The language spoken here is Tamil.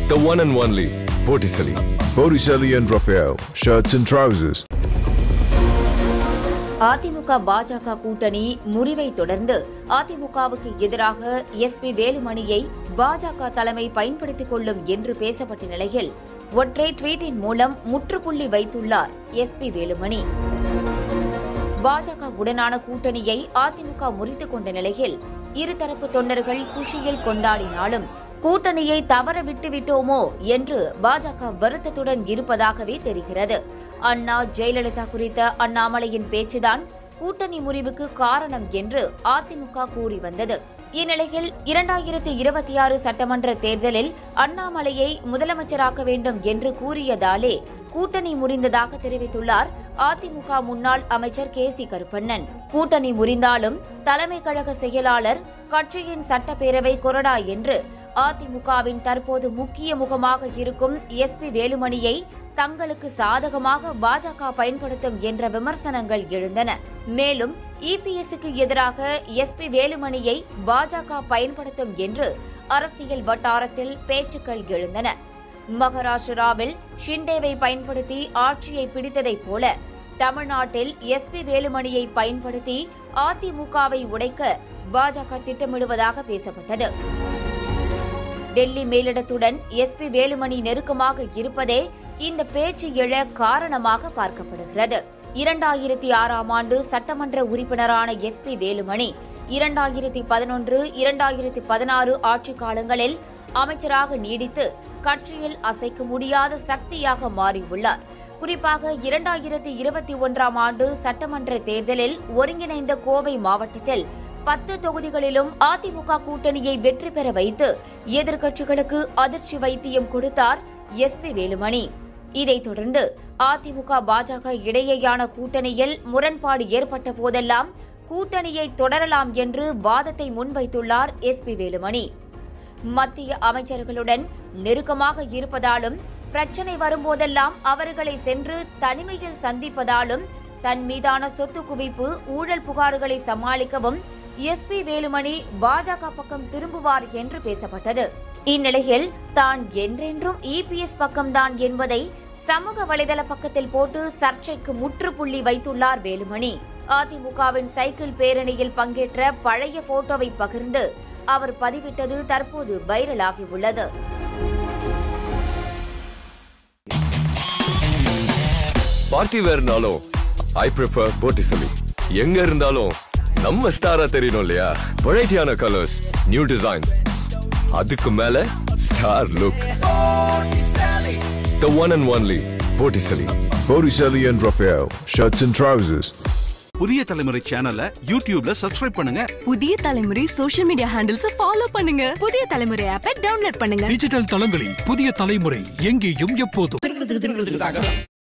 The one and only Botticelli. Botticelli and Raphael, shirts and trousers. AIADMK பாஜக கூட்டணி முறிவை தொடர்ந்து அதிமுகவுக்கு எதிராக எஸ்பி வேலுமணியை பாஜக தலைமை பயன்படுத்திக் கொள்ளும் என்று பேசப்பட்ட நிலையில் ஒற்றை ட்வீட்டின் மூலம் முற்றுப்புள்ளி வைத்துள்ளார் எஸ்பி வேலுமணி பாஜக உடனான கூட்டணியை அதிமுக முறித்துக் கொண்ட நிலையில் இருதரப்பு தொண்டர்கள் குஷியில் கொண்டாடினாலும் கூட்டணியை தவற விட்டு விட்டோமோ என்று பாஜக வருத்தத்துடன் இருப்பதாகவே தெரிகிறது அண்ணா ஜெயலலிதா குறித்த அண்ணாமலையின் பேச்சுதான் கூட்டணி முறிவுக்கு காரணம் என்று அதிமுக கூறி வந்தது இந்நிலையில் இரண்டாயிரத்தி இருபத்தி ஆறு சட்டமன்ற தேர்தலில் அண்ணாமலையை முதலமைச்சராக்க வேண்டும் என்று கூறியதாலே கூட்டணி முறிந்ததாக தெரிவித்துள்ளார் அதிமுக முன்னாள் அமைச்சர் கே சி கருப்பண்ணன் கூட்டணி முறிந்தாலும் தலைமை கழக செயலாளர் கட்சியின் சட்டப்பேரவை கொறடா என்று அதிமுகவின் தற்போது முக்கிய முகமாக இருக்கும் எஸ்பி வேலுமணியை தங்களுக்கு சாதகமாக பாஜக பயன்படுத்தும் என்ற விமர்சனங்கள் எழுந்தன மேலும் இபிஎஸ்க்கு எதிராக எஸ்பி வேலுமணியை பாஜக பயன்படுத்தும் என்று அரசியல் வட்டாரத்தில் பேச்சுக்கள் எழுந்தன மகாராஷ்டிராவில் ஷிண்டேவை பயன்படுத்தி ஆட்சியை பிடித்ததைப் போல தமிழ்நாட்டில் எஸ்பி வேலுமணியை பயன்படுத்தி அதிமுகவை உடைக்க பாஜக திட்டமிடுவதாக பேசப்பட்டது டெல்லி மேலிடத்துடன் எஸ்பி வேலுமணி நெருக்கமாக இருப்பதே இந்த பேச்சு எழ காரணமாக பார்க்கப்படுகிறது இரண்டாயிரத்தி ஆறாம் ஆண்டு சட்டமன்ற உறுப்பினரான எஸ்பி வேலுமணி இரண்டாயிரத்தி பதினொன்று இரண்டாயிரத்தி பதினாறு ஆட்சிக் காலங்களில் அமைச்சராக நீடித்து கட்சியில் அசைக்க முடியாத சக்தியாக மாறியுள்ளார் குறிப்பாக இரண்டாயிரத்தி இருபத்தி ஒன்றாம் ஆண்டு சட்டமன்ற தேர்தலில் ஒருங்கிணைந்த கோவை மாவட்டத்தில் பத்து தொகுதிகளிலும் அதிமுக கூட்டணியை வெற்றி பெற வைத்து எதிர்க்கட்சிகளுக்கு அதிர்ச்சி வைத்தியம் கொடுத்தார் எஸ்பி வேலுமணி இதைத் தொடர்ந்து அதிமுக பாஜக இடையேயான கூட்டணியில் முரண்பாடு ஏற்பட்ட போதெல்லாம் கூட்டணியை தொடரலாம் என்று வாதத்தை முன்வைத்துள்ளார் எஸ்பி வேலுமணி மத்திய அமைச்சர்களுடன் நெருக்கமாக இருப்பதாலும் பிரச்சனை வரும்போதெல்லாம் அவர்களை சென்று தனிமையில் சந்திப்பதாலும் தன் மீதான சொத்து குவிப்பு ஊழல் புகார்களை சமாளிக்கவும் எஸ்பி வேலுமணி பாஜக பக்கம் திரும்புவார் என்று பேசப்பட்டது இந்நிலையில் தான் என்றென்றும் இபிஎஸ் பக்கம்தான் என்பதை சமூக வலைதள பக்கத்தில் போட்டு சர்ச்சைக்கு முற்றுப்புள்ளி வைத்துள்ளார் வேலுமணி அதிமுகவின் சைக்கிள் பேரணியில் பங்கேற்ற பழைய போட்டோவை பகிர்ந்து அவர் பதிவிட்டது தற்போது வைரலாகியுள்ளது பார்ட்டி வேர்னாலும் ஐ ப்ரிஃபர் Botticelli. எங்க இருந்தாலும் நம்ம ஸ்டாரா தெரியணும் இல்லையா வெரைட்டியான கலர்ஸ் நியூ டிசைன்ஸ் அதுக்கு மேல star look The one and only Botticelli. Botticelli and Raphael, shirts and trousers. புதிய தலைமுறை சேனலை யூடியூப்ல சப்ஸ்கிரைப் பண்ணுங்க புதிய தலைமுறை சோஷியல் மீடியா ஹேண்டில்ஸ் ஃபாலோ பண்ணுங்க புதிய தலைமுறை ஆப்பை டவுன்லோட் பண்ணுங்க டிஜிட்டல் தளங்களில் புதிய தலைமுறை எங்கேயும் எப்போதும்